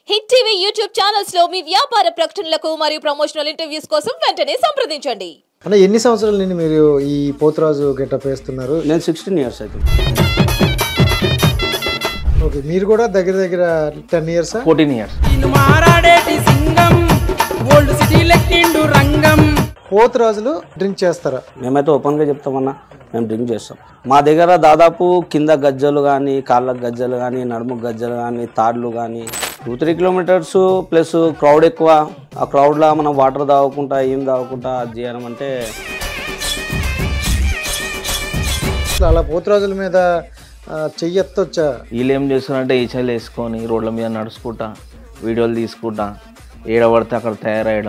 Hit TV YouTube channels లో మీ వ్యాపార ప్రకటనలకు మరియు ప్రమోషనల్ ఇంటర్వ్యూస్ కోసం వెంటనే సంప్రదించండి అంటే ఎన్ని సంవత్సరాల నుండి మీరు ఈ పోతురాజు గెటప్ వేస్తున్నారు నేను సిక్స్టీన్ ఇయర్స్ అవుతుంది ఓకే మీరు కూడా దగ్గర దగ్గర టెన్ ఇయర్స్ ఫోర్టీన్ ఇయర్స్ ఈయన మారాడేటి సింగం ఓల్డ్ సిటీ లెక్కిండు రంగం పోతురాజులు డ్రింక్ చేస్తారా మేమైతే ఓపెన్గా చెప్తామన్నా మేము డ్రింక్ చేస్తాం మా దగ్గర దాదాపు కింద గజ్జలు కానీ కాళ్ళకు గజ్జలు కానీ నడుము గజ్జలు కానీ తాడ్లు కానీ two three kilometres plus crowd ఎక్కువ ఆ క్రౌడ్లో మనం వాటర్ తాగకుండా ఏం తాగకుండా అది చేయడం అంటే అసలు అలా పోతురాజుల మీద ఆ, చెయ్యి ఎత్తొచ్చా వీళ్ళు ఏం చేస్తున్నారంటే ఈచలు వేసుకొని రోడ్ల మీద నడుచుకుంటా వీడియోలు తీసుకుంటా ఏడబడితే అక్కడ తయారయ్యడం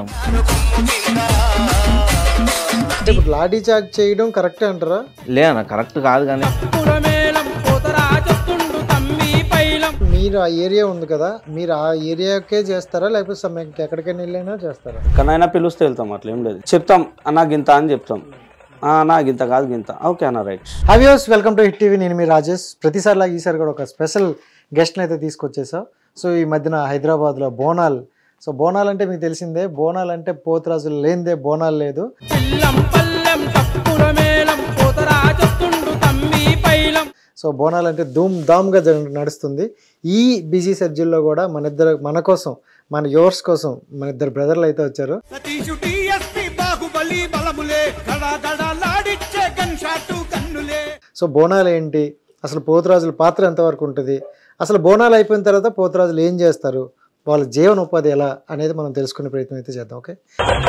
అంటే ఇప్పుడు లాఠీ చార్జ్ చేయడం కరెక్టే అంటారా లే అన్న కరెక్ట్ కాదు కానీ పురమేళం పోతరాజొస్తుండు తమ్మి పైలం మీరు ఆ ఏరియా ఉంది కదా మీరు ఆ ఏరియాకే చేస్తారా లేకపోతే సమ్ ఎక్కడికైనా వెళ్ళైనా చేస్తారా ఎక్కడైనా పిలుస్తే వెళ్తాం అట్లా ఏం లేదు చెప్తాం అన్నా గింత అని చెప్తాం "ఆ, అన్నా గింత కాదు గింత ఓకే అన్న right hi views welcome to hit TV నేను మీ రాజేష్ ప్రతిసారి లాగా ఈసారి కూడా ఒక స్పెషల్ గెస్ట్ని అయితే తీసుకొచ్చేసాం సో ఈ మధ్యన హైదరాబాద్లో బోనాల్ సో బోనాలు అంటే మీకు తెలిసిందే బోనాలు అంటే పోతురాజులు లేనిదే బోనాలు లేదు పిల్లం పల్లెం తప్పురమేళం పోతరాజొస్తుండు తమ్మి పైలం సో బోనాలు అంటే ధూమ్ ధామ్గా జ- నడుస్తుంది ఈ బిజీ షెడ్యూల్లో కూడా మన ఇద్దరు మన కోసం మన యోర్స్ కోసం మన ఇద్దరు బ్రదర్లు అయితే వచ్చారు సతీషు టీఎస్పీ బాహుబలి బలములే గడా గడాలాడిచ్చే గన్ షాటు కన్నులే సో బోనాలు ఏంటి అసలు పోతురాజుల పాత్ర ఎంతవరకు ఉంటుంది అసలు బోనాలు అయిపోయిన తర్వాత పోతురాజులు ఏం చేస్తారు వాళ్ళ జీవన ఉపాధి ఎలా అనేది మనం తెలుసుకునే ప్రయత్నం అయితే చేద్దాం ఓకే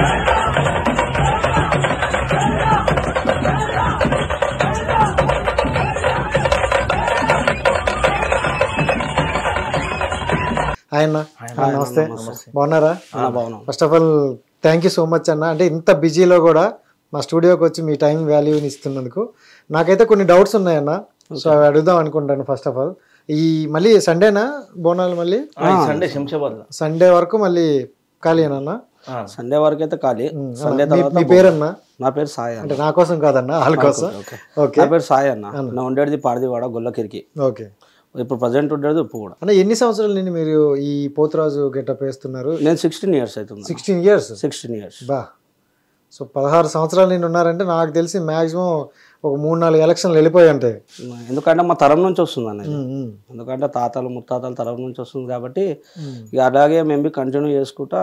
ఆయన నమస్తే బాగున్నారా బాగున్నాం first of all thank you so much అన్న అంటే ఇంత బిజీలో కూడా మా స్టూడియోకి వచ్చి మీ టైం వాల్యూని ఇస్తున్నందుకు నాకైతే కొన్ని డౌట్స్ ఉన్నాయన్న సో అవి అడుగుదాం అనుకుంటాను ఫస్ట్ ఆఫ్ ఆల్ ఈ మళ్ళీ సండేనా బోనాలు మళ్ళీ సండే శంషాబాద్ సండే వరకు మళ్ళీ ఖాళీనా సండే వరకు అయితే ఖాళీ సండే మీ తర్వాత మీ పేరన్నా నా పేరు సాయి అన్న అంటే నా కోసం కాదన్న వాళ్ళ కోసం ఓకే నా పేరు సాయి అన్న నా ఉండేది పాడిదివాడ గొల్లకిరికి ఓకే ఇప్పుడు ప్రజెంట్ ఉండేది ఉప్పు కూడా అన్న ఎన్ని సంవత్సరాల నుండి మీరు ఈ పోతురాజు గెటప్ వేస్తున్నారు నేను సిక్స్టీన్ ఇయర్స్ అవుతుంది సిక్స్టీన్ ఇయర్స్ సిక్స్టీన్ ఇయర్స్ బా సో పదహారు సంవత్సరాల నుండి ఉన్నారంటే నాకు తెలిసి మ్యాక్సిమం ఒక మూడు నాలుగు ఎలక్షన్లు వెళ్ళిపోయి ఉంటాయి ఎందుకంటే మా తరం నుంచి వస్తుంది అన్నది ఉమ్, ఉమ్. ఎందుకంటే తాతలు ముత్తాతల తరం నుంచి వస్తుంది కాబట్టి ఇక అలాగే మేము బి కంటిన్యూ చేసుకుంటా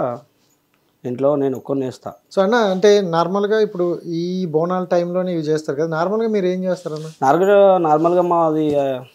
ఇంట్లో నేను ఒక్కరిని వేస్తా సో అన్న అంటే నార్మల్గా ఇప్పుడు ఈ బోనాల టైంలోనే ఇవి చేస్తారు కదా నార్మల్గా మీరు ఏం చేస్తారన్న నార్మల్గా నార్మల్గా మాది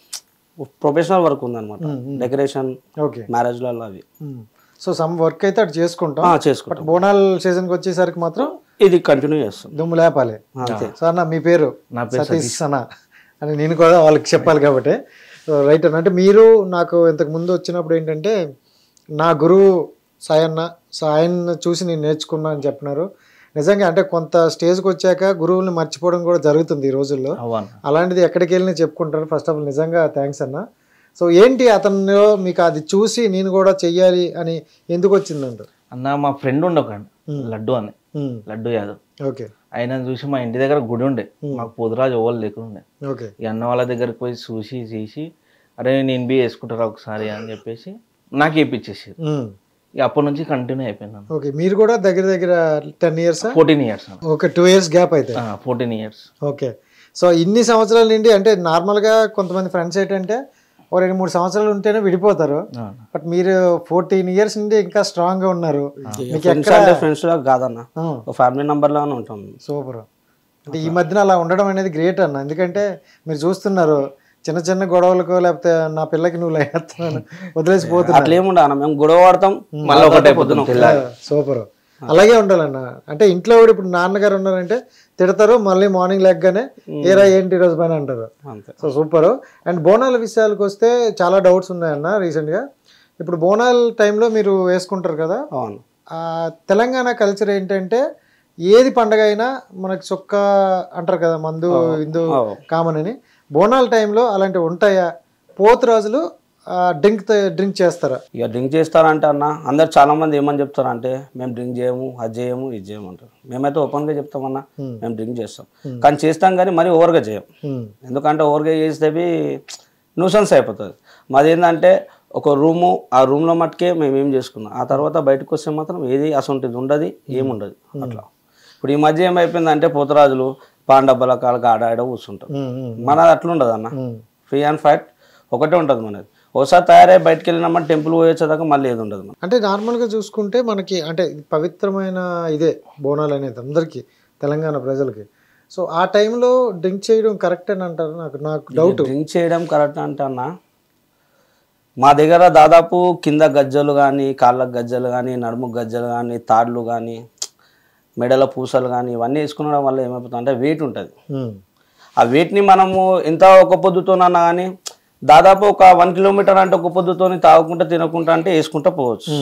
ప్రొఫెషనల్ వర్క్ ఉందన్నమాట డెకరేషన్ ఓకే మ్యారేజ్లలో అవి సో సమ్ వర్క్ అయితే అటు చేసుకుంటాం ఆ, బట్ చేసుకుంటాం బోనాల్ సీజన్కి వచ్చేసరికి మాత్రం ఇది కంటిన్యూ చేస్తాం దుమ్ము లేపాలి అంతే సో అన్న మీ పేరు నా పేరు సతీష్ అన్న అని నేను కూడా వాళ్ళకి చెప్పాలి కాబట్టి సో రైట్ అన్న అంటే మీరు నాకు ఇంతకు ముందు వచ్చినప్పుడు ఏంటంటే నా గురువు సాయన్న సో ఆయన చూసి నేను నేర్చుకున్నా అని చెప్పినారు నిజంగా అంటే కొంత స్టేజ్కి వచ్చాక గురువుల్ని మర్చిపోవడం కూడా జరుగుతుంది ఈ రోజుల్లో అవ్వన్న అలాంటిది ఎక్కడికి వెళ్ళినా చెప్పుకుంటారు ఫస్ట్ ఆఫ్ ఆల్ నిజంగా థ్యాంక్స్ అన్న సో ఏంటి అతనిలో మీకు అది చూసి నేను కూడా చెయ్యాలి అని ఎందుకు వచ్చిందంట అన్న మా ఫ్రెండ్ ఉండే ఒక లడ్డు అని లడ్డు యాదవ్ ఓకే ఆయన చూసి మా ఇంటి దగ్గర గుడి ఉండే మాకు పొదురాజు ఓవలు లేకుండే ఓకే ఈ అన్న వాళ్ళ దగ్గరికి పోయి చూసి చేసి అరే నేను బి వేసుకుంటారా ఒకసారి అని చెప్పేసి నాకు వేయించేసారు ఇక అప్పటి నుంచి కంటిన్యూ అయిపోయింది ఓకే మీరు కూడా దగ్గర దగ్గర టెన్ ఇయర్స్ ఫోర్టీన్ ఇయర్స్ అన్న ఒక టూ ఇయర్స్ గ్యాప్ అయితే ఫోర్టీన్ ఇయర్స్ ఓకే సో ఇన్ని సంవత్సరాల నుండి అంటే నార్మల్గా కొంతమంది ఫ్రెండ్స్ ఏంటంటే ఓ రెండు మూడు సంవత్సరాలు ఉంటేనే విడిపోతారు బట్ మీరు ఫోర్టీన్ ఇయర్స్ నుండి ఇంకా స్ట్రాంగ్గా ఉన్నారు మీకు ఫ్రెండ్స్ అంటే ఫ్రెండ్స్ లాగా కాదన్న ఒక ఫ్యామిలీ మెంబర్ లాగానే ఉంటాం సూపర్ అంటే ఈ మధ్యన అలా ఉండడం అనేది గ్రేట్ అన్న ఎందుకంటే మీరు చూస్తున్నారు చిన్న చిన్న గొడవలకు లేకపోతే నా పిల్లకి నువ్వు లేస్తున్నాను వదిలేసి పోతున్నా అట్లా ఏముండదు అన్న మేము గొడవ పడతాం మళ్ళీ ఒకటే పొద్దున సూపర్ అలాగే ఉండాలన్న అంటే ఇంట్లో కూడా ఇప్పుడు నాన్నగారు ఉన్నారంటే తిడతారు మళ్ళీ మార్నింగ్ లెగ్గానే ఏరా ఏంటి ఈరోజు పని అంటారు అంతే సో సూపర్ అండ్ బోనాల విషయాలకు వస్తే చాలా డౌట్స్ ఉన్నాయన్న రీసెంట్గా ఇప్పుడు బోనాల టైంలో మీరు వేసుకుంటారు కదా అవును ఆ, తెలంగాణ కల్చర్ ఏంటంటే ఏది పండగ అయినా మనకి చొక్క అంటారు కదా మందు ఇందు అవు. కామన్ అని బోనాల టైంలో అలాంటివి ఉంటాయా పోతురాజులు డ్రింక్ డ్రింక్ చేస్తారా ఇక డ్రింక్ చేస్తారంటే అన్న అందరు చాలా మంది ఏమని చెప్తారంటే మేము డ్రింక్ చేయము అది చేయము ఇది చేయము అంటారు మేమైతే ఓపెన్గా చెప్తామన్నా మేము డ్రింక్ చేస్తాం కానీ చేస్తాం కానీ మరీ ఓవర్గా చేయం Hmm. ఎందుకంటే ఓవర్గా చేస్తే న్యూసెన్స్ అయిపోతుంది మాది ఏంటంటే ఒక రూము ఆ రూమ్లో మట్టుకే మేము ఏం చేసుకున్నాం ఆ తర్వాత బయటకు వస్తే మాత్రం ఏది అసొంటిది ఉండదు ఏముండదు అట్లా ఇప్పుడు ఈ మధ్య ఏమైపోయిందంటే పోతరాజులు పాన్ డబ్బాల కాళ్ళకి ఆడ ఆడ కూర్చుంటారు ఉమ్, ఉమ్, మనది అట్లుండదు అన్న ఉమ్. ఫ్రీ అండ్ ఫైట్ ఒకటే ఉంటుంది మనది ఒకసారి తయారై బయటకు వెళ్ళినామా టెంపుల్ పోయేచ్చేదాకా మళ్ళీ ఏది ఉండదు మనకి అంటే నార్మల్గా చూసుకుంటే మనకి అంటే ఇది పవిత్రమైన ఇదే బోనాలు అనేది అందరికీ తెలంగాణ ప్రజలకి సో ఆ టైంలో డ్రింక్ చేయడం కరెక్ట్ అని అంటారు నాకు నాకు డౌట్ డ్రింక్ చేయడం కరెక్ట్ అంటే అన్న మా దగ్గర దాదాపు కింద గజ్జలు కానీ కాళ్ళకు గజ్జలు కానీ నడుము గజ్జలు కానీ తాడ్లు కానీ మెడల పూసలు కానీ ఇవన్నీ వేసుకునడం వల్ల ఏమైపోతుంది అంటే వెయిట్ ఉంటుంది ఆ వెయిట్ని మనము ఎంత ఒక పొద్దుతోనన్నా కానీ దాదాపు ఒక వన్ కిలోమీటర్ అంటే ఒక పొద్దుతోని తాగకుండా తినకుండా అంటే వేసుకుంటా పోవచ్చు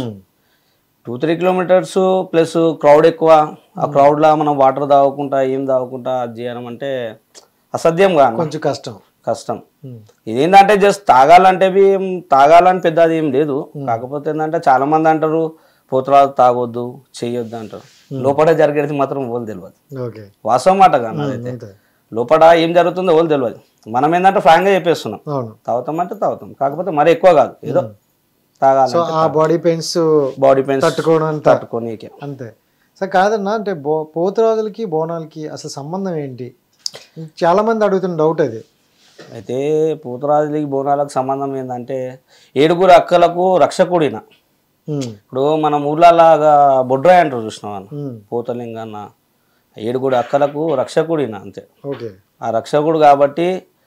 two three kilometres plus crowd ఎక్కువ ఆ క్రౌడ్లో మనం వాటర్ తాగకుండా ఏం తాగకుండా అది చేయడం అంటే అసాధ్యం కాదు కొంచెం కష్టం కష్టం ఇదేంటంటే జస్ట్ తాగాలంటే ఇవి ఏం తాగాలని పెద్దది ఏం లేదు కాకపోతే ఏంటంటే చాలా మంది అంటారు పోతురాలు తాగొద్దు చెయ్యొద్దు అంటారు లోపల జరిగేది మాత్రం ఓలు తెలియదు ఓకే వాస్తవం మాట కానీ అదైతే అంతే లోపల ఏం జరుగుతుందో ఓలు తెలియదు మనం ఏంటంటే ఫ్రాంక్గా చెప్పేస్తున్నాం అవును తాగుతామంటే తాగుతాం కాకపోతే మరి ఎక్కువ కాదు ఏదో తాగాలి సో ఆ బాడీ పెయిన్స్ బాడీ పెయిన్స్ తట్టుకోవడం అంత తట్టుకోనీకే అంతే సార్ కాదన్నా అంటే బో పోతురాజులకి బోనాలకి అసలు సంబంధం ఏంటి చాలా మంది అడుగుతున్న డౌట్ అది అయితే పూతరాజులకి బోనాలకు సంబంధం ఏంటంటే ఏడుగురు అక్కలకు రక్షకుడిన ఉమ్, ఇప్పుడు మన ఊర్లలాగా బొడ్రాయి అంటారు చూసినావా ఉమ్, పూతలింగన్న ఏడుగురు అక్కలకు రక్షకుడిన అంతే ఓకే ఆ రక్షకుడు కాబట్టి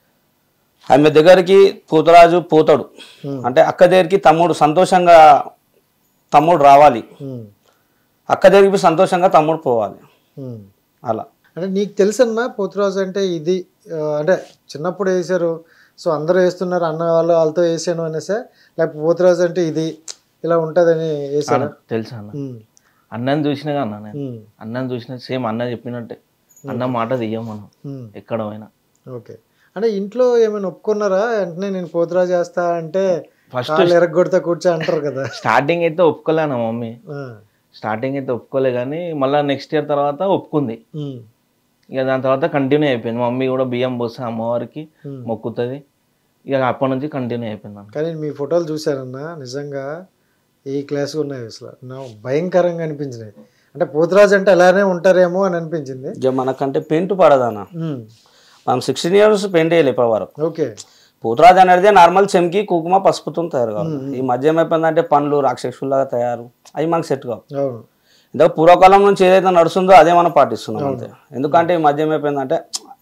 ఆమె దగ్గరికి పూతరాజు పోతాడు అంటే అక్క దగ్గరికి తమ్ముడు సంతోషంగా తమ్ముడు రావాలి ఉమ్, అక్క దగ్గరికి సంతోషంగా తమ్ముడు పోవాలి ఉమ్. అలా అంటే నీకు తెలుసన్నా పోతురాజు అంటే ఇది ఆ, అంటే చిన్నప్పుడు వేసారు సో అందరూ వేస్తున్నారు అన్న వాళ్ళు వాళ్ళతో వేసాను అనేసా లేకపోతే పోతురాజు అంటే ఇది ఇలా ఉంటుందని వేసారా తెలుసా అన్న ఉమ్, అన్నని చూసినా అన్న నేను ఉమ్, అన్నని చూసిన సేమ్ అన్న చెప్పినట్టే అన్న మాట తీయం మనం ఉమ్. ఎక్కడ పోయినా ఓకే అంటే ఇంట్లో ఏమైనా ఒప్పుకున్నారా వెంటనే నేను పోతురాజు చేస్తా అంటే First కాళ్ళు ఎరగొడతా కూర్చో అంటారు కదా స్టార్టింగ్ అయితే ఒప్పుకోలేను మమ్మీ ఆ, స్టార్టింగ్ అయితే ఒప్పుకోలే కానీ మళ్ళీ నెక్స్ట్ ఇయర్ తర్వాత ఒప్పుకుంది ఉమ్, ఇక దాని తర్వాత కంటిన్యూ అయిపోయింది మమ్మీ కూడా బియ్యం పోస్తే అమ్మవారికి Hmm. మొక్కుతుంది ఇక అప్పటి నుంచి కంటిన్యూ అయిపోయింది అన్న కానీ మీ ఫోటోలు చూసారన్నా నిజంగా ఏ క్లాస్ ఉన్నాయి అసలు నా భయంకరంగా అనిపించినాయి అంటే పోతురాజు అంటే అలానే ఉంటారేమో అని అనిపించింది ఇక మనకంటే పెయింట్ పడదన్న ఉమ్, మనం సిక్స్టీన్ ఇయర్స్ పెయింట్ వేయాలి ఇప్పటి వరకు ఓకే పూతరాజు అనేది నార్మల్ చెంకి కుంకుమ పసుపుతో తయారు కావాలి ఈ మధ్య ఏమైపోయిందంటే పండ్లు రాక్షసులాగా తయారు అవి మనకు సెట్ కావు అవును ఇంత పూర్వకాలం నుంచి ఏదైతే నడుస్తుందో అదే మనం పాటిస్తున్నాం అంతే ఎందుకంటే ఈ మధ్య ఏమైపోయిందంటే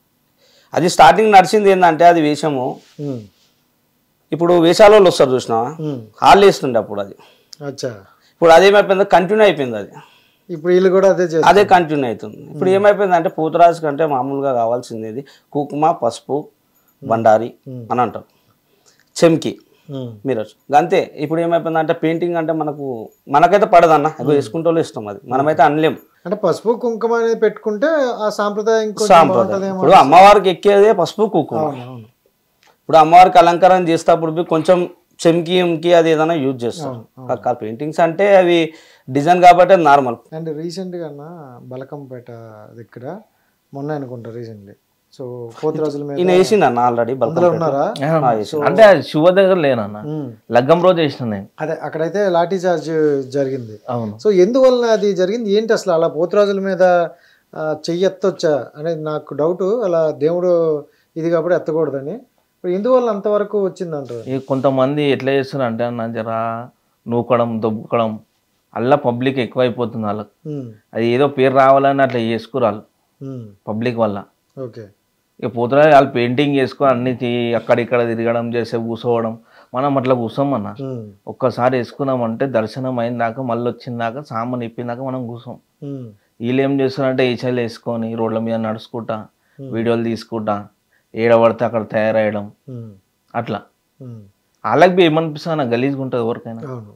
అది స్టార్టింగ్ నడిచింది ఏంటంటే అది వేషము ఉమ్, ఇప్పుడు వేషాల వాళ్ళు వస్తారు చూసినావా ఉమ్, హాల్ వేస్తుండే అప్పుడు అది అచ్చా ఇప్పుడు అదేమైపోయింది కంటిన్యూ అయిపోయింది అది ఇప్పుడు వీళ్ళు కూడా అదే చేస్తారు అదే కంటిన్యూ అవుతుంది ఇప్పుడు ఏమైపోయింది అంటే పూతరాజు కంటే మామూలుగా కావాల్సింది ఇది కుంకుమ పసుపు బండారి అని అంటారు చెంకి ఉమ్, మీరు అంతే ఇప్పుడు ఏమైపోయిందంటే పెయింటింగ్ అంటే మనకు మనకైతే పడదన్న అది వేసుకుంటే వాళ్ళు ఇష్టం అది మనమైతే అనలేం అంటే పసుపు కుంకుమ అనేది పెట్టుకుంటే ఆ సాంప్రదాయం ఇంకొంచెం సాంప్రదాయం బాగుంటుందేమో ఇప్పుడు అమ్మవారికి ఎక్కేదే పసుపు కుంకుమ అవును అవును ఇప్పుడు అమ్మవారికి అలంకారం చేసేటప్పుడు బి కొంచెం చెంకి ఎంకి అది ఏదైనా యూజ్ చేస్తాం పెయింటింగ్స్ అంటే అవి డిజైన్ కాబట్టి నార్మల్ అండ్ రీసెంట్గా అన్న బలకంపేట దగ్గర మొన్న అనుకుంటా రీసెంట్లీ సో పోతురాజుల మీద ఈయన వేసిండు అన్న ఆల్రెడీ అందులో ఉన్నారా అంటే అది శివ దగ్గర లేనన్న ఉమ్. లగ్గం రోజు వేసిన నేను అదే అక్కడైతే లాఠీ చార్జ్ జరిగింది అవును సో ఎందువలన అది జరిగింది ఏంటి అసలు అలా పోతురాజుల మీద ఆ, చెయ్యి ఎత్తొచ్చా అనేది నాకు డౌట్ అలా దేవుడు ఇది కాబట్టి ఎత్తకూడదని ఇప్పుడు ఎందువల్ల అంతవరకు వచ్చింది అంటారు ఈ కొంతమంది ఎట్లా చేస్తున్నారు అంటే అన్న జర నూకడం దొబ్బుకడం అలా పబ్లిక్ ఎక్కువ అయిపోతుంది వాళ్ళకి ఉమ్, అది ఏదో పేరు రావాలని అట్లా చేసుకురాలు ఉమ్, పబ్లిక్ వల్ల ఓకే ఇక పోతురా వాళ్ళు పెయింటింగ్ చేసుకొని అన్ని తీ- అక్కడిక్కడ తిరగడం చేసే కూర్చోవడం మనం అట్లా కూర్చోమన్న ఉమ్, ఒక్కసారి వేసుకున్నామంటే దర్శనం అయిన దాకా మళ్ళీ వచ్చిన దాకా సామాన్ ఇప్పిన మనం కూర్చోం ఉమ్, వీళ్ళు ఏం చేస్తున్నారంటే ఈచలు వేసుకొని రోడ్ల మీద నడుచుకుంటా వీడియోలు తీసుకుంటా ఏడబడితే అక్కడ తయారయ్యడం ఉమ్, అట్లా ఉమ్, వాళ్ళకి బి ఏమనిపిస్తుంది గలీజ్గా ఉంటుంది ఎవరికైనా అవును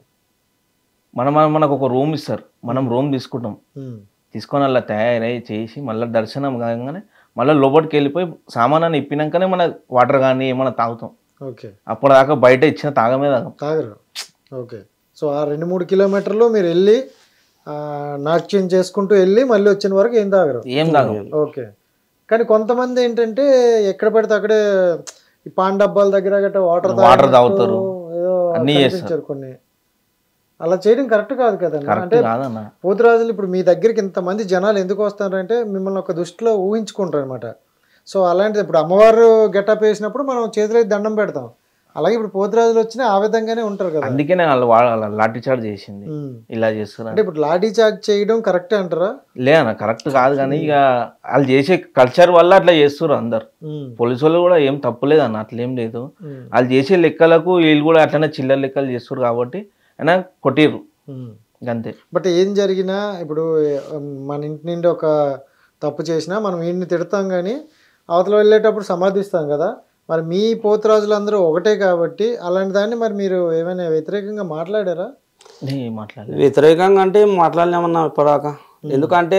మనం మనం- మనకు ఒక రూమ్ ఇస్తారు మనం రూమ్ తీసుకుంటాం ఉమ్, తీసుకొని అలా తయారై చేసి మళ్ళీ దర్శనం కాగానే మళ్ళీ లోపలికి వెళ్ళిపోయి సామానాన్ని ఇప్పినాకనే మన వాటర్ కానీ ఏమైనా తాగుతాం ఓకే అప్పటిదాకా బయట ఇచ్చిన తాగమే తాగం తాగరు ఓకే సో ఆ రెండు మూడు కిలోమీటర్లు మీరు వెళ్ళి ఆ, నాట్యం చేసుకుంటూ వెళ్ళి మళ్ళీ వచ్చిన వరకు ఏం తాగరు ఏం తాగం ఓకే కానీ కొంతమంది ఏంటంటే ఎక్కడ పడితే అక్కడే ఈ పాన్ డబ్బాల దగ్గర గట్రా వాటర్ వాటర్ తాగుతారు ఏదో అన్నీ కనిపించారు కొన్ని అలా చేయడం కరెక్ట్ కాదు కదన్న కరెక్ట్ అంటే కాదన్న పోతురాజులు ఇప్పుడు మీ దగ్గరికి ఇంతమంది జనాలు ఎందుకు వస్తారంటే మిమ్మల్ని ఒక దృష్టిలో ఊహించుకుంటారు అనమాట సో అలాంటిది ఇప్పుడు అమ్మవారు గెటప్ వేసినప్పుడు మనం చేతులై దండం పెడతాం అలాగే ఇప్పుడు పోతురాజులు వచ్చినా ఆ విధంగానే ఉంటారు కదా అందుకనే వాళ్ళు వాళ్ళ లాఠీ చార్జ్ చేసింది ఉమ్. ఇలా చేస్తున్నారు అంటే ఇప్పుడు లాఠీ చార్జ్ చేయడం కరెక్టే అంటారా లే అన్న కరెక్ట్ కాదు కానీ ఇక వాళ్ళు చేసే కల్చర్ వల్ల అట్లా చేస్తారు అందరు ఉమ్. పోలీసు వాళ్ళు కూడా ఏం తప్పులేదు అన్న అట్లేం లేదు ఉమ్. వాళ్ళు చేసే లెక్కలకు వీళ్ళు కూడా అట్లనే చిల్లర లెక్కలు చేస్తారు కాబట్టి అయినా కొట్టిర్రు ఉమ్. అంతే బట్ ఏం జరిగినా ఇప్పుడు ఉమ్, మన ఇంటి నుండి ఒక తప్పు చేసినా మనం వీడిని తిడతాం కానీ అవతల వెళ్ళేటప్పుడు సమర్థిస్తాం కదా మరి మీ పోతురాజులందరూ ఒకటే కాబట్టి అలాంటి దాన్ని మరి మీరు ఏమైనా వ్యతిరేకంగా మాట్లాడారా నేను మాట్లాడలేదు వ్యతిరేకంగా అంటే మాట్లాడలేమన్నా ఇప్పటిదాకా ఎందుకంటే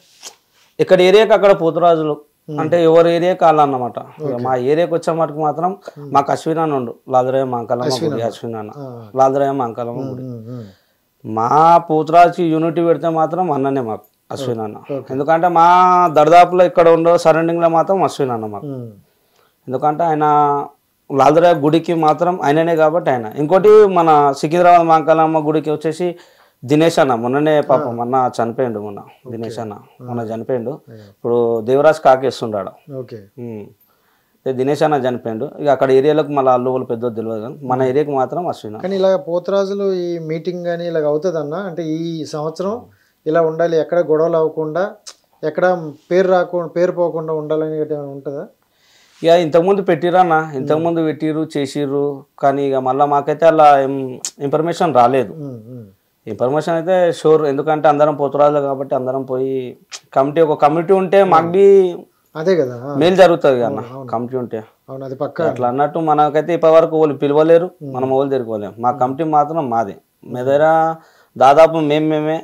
ఇక్కడ ఏరియాకి అక్కడ పోతురాజులు అంటే ఎవరి ఏరియాకి వాళ్ళు అన్నమాట ఇక మా ఏరియాకి వచ్చే మటుకు మాత్రం మాకు అశ్విన్ అన్న ఉండు లాదరయ్య మంకలమ్మ గుడి అశ్విన్ అన్న లాదరయ్య మంకలమ్మ గుడి ఉమ్, ఉమ్. మా పోతురాజుకి యూనిటీ పెడితే మాత్రం అన్ననే మాకు అశ్విన్ అన్న ఎందుకంటే మా దర్దాపులో ఇక్కడ ఉండే సరౌండింగ్లో మాత్రం అశ్విన్ అన్న మాకు ఉమ్. ఎందుకంటే ఆయన లాదరయ్య గుడికి మాత్రం ఆయననే కాబట్టి ఆయన ఇంకోటి మన సికింద్రాబాద్ మాంకాలమ్మ గుడికి వచ్చేసి దినేష్ అన్న మొన్ననే పాపం మొన్న చనిపోయిండు మొన్న దినేష్ అన్న మొన్న చనిపోయిండు ఇప్పుడు దేవరాజ్ కాకేస్తుండాడు ఓకే ఉమ్. అయితే దినేష్ అన్న చనిపోయిండు ఇక అక్కడ ఏరియాలకు మళ్ళీ అల్లు వాళ్ళు పెద్ద తెలియదు కానీ మన ఏరియాకి మాత్రం అశ్విన్ కానీ ఇలా పోతురాజులు ఈ మీటింగ్ కానీ ఇలాగ అవుతుందన్న అంటే ఈ సంవత్సరం ఇలా ఉండాలి ఎక్కడ గొడవలు అవ్వకుండా ఎక్కడ పేరు రాకుండా పేరు పోకుండా ఉండాలని గట్రా ఏమైనా ఉంటుందా ఇక ఇంతకుముందు పెట్టిరన్న ఇంతకుముందు పెట్టిర్రు చేసిర్రు కానీ ఇక మళ్ళీ మాకైతే అలా ఏం ఇన్ఫర్మేషన్ రాలేదు ఉమ్, ఉమ్. ఇన్ఫర్మేషన్ అయితే షూర్ ఎందుకంటే అందరం పోతురాజులు కాబట్టి అందరం పోయి కమిటీ ఒక కమిటీ ఉంటే మాకు బి అదే కదా ఆ, మేలు జరుగుతుంది అన్న కమిటీ ఉంటే అవును అది పక్క అట్లా అన్నట్టు మనకైతే ఇప్పటి వరకు వాళ్ళు పిలవలేరు మనం వాళ్ళు తిరుగుకోలేము మా కమిటీ మాత్రం మాది మీ దగ్గర దాదాపు మేము మేమే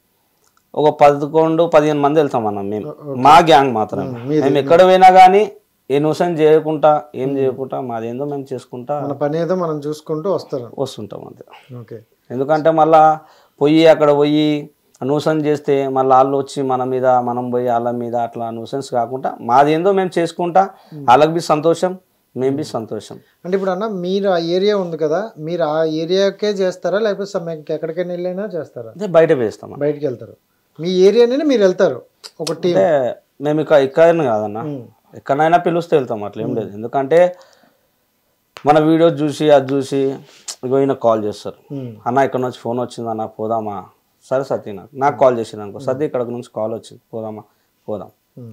ఒక పదకొండు పదిహేను మంది వెళ్తాం అన్న మేము మా గ్యాంగ్ మాత్రం మేము ఎక్కడ పోయినా కానీ ఏ న్యూసెన్స్ చేయకుండా ఏం చేయకుండా మాదేందో మేము చేసుకుంటా మన పని ఏదో మనం చూసుకుంటూ వస్తారు వస్తుంటాం అంతే ఓకే ఎందుకంటే మళ్ళా పోయి అక్కడ పోయి న్యూసెన్స్ చేస్తే మళ్ళీ వాళ్ళు వచ్చి మన మీద మనం పోయి వాళ్ళ మీద అట్లా న్యూసెన్స్ కాకుండా మాదేందో మేము చేసుకుంటా వాళ్ళకి బి సంతోషం మేము బి సంతోషం అంటే ఇప్పుడు అన్న మీరు ఆ ఏరియా ఉంది కదా మీరు ఆ ఏరియాకే చేస్తారా లేకపోతే సమ్ ఎక్కడికైనా వెళ్ళైనా చేస్తారా అదే బయట వేస్తాం అన్న. బయటికి వెళ్తారు మీ ఏరియానే మీరు వెళ్తారు ఒక టీం అంటే మేము ఇక ఇక్కడ కాదన్న ఎక్కడైనా పిలుస్తే వెళ్తాం అట్లా ఏం లేదు ఎందుకంటే మన వీడియో చూసి అది చూసి ఇగో ఈయన కాల్ చేస్తారు అన్న ఇక్కడ నుంచి ఫోన్ వచ్చింది అన్న పోదామా సరే సతీ నాకు నాకు కాల్ చేసింది అనుకో సతీ ఇక్కడ నుంచి కాల్ వచ్చింది పోదామా పోదాం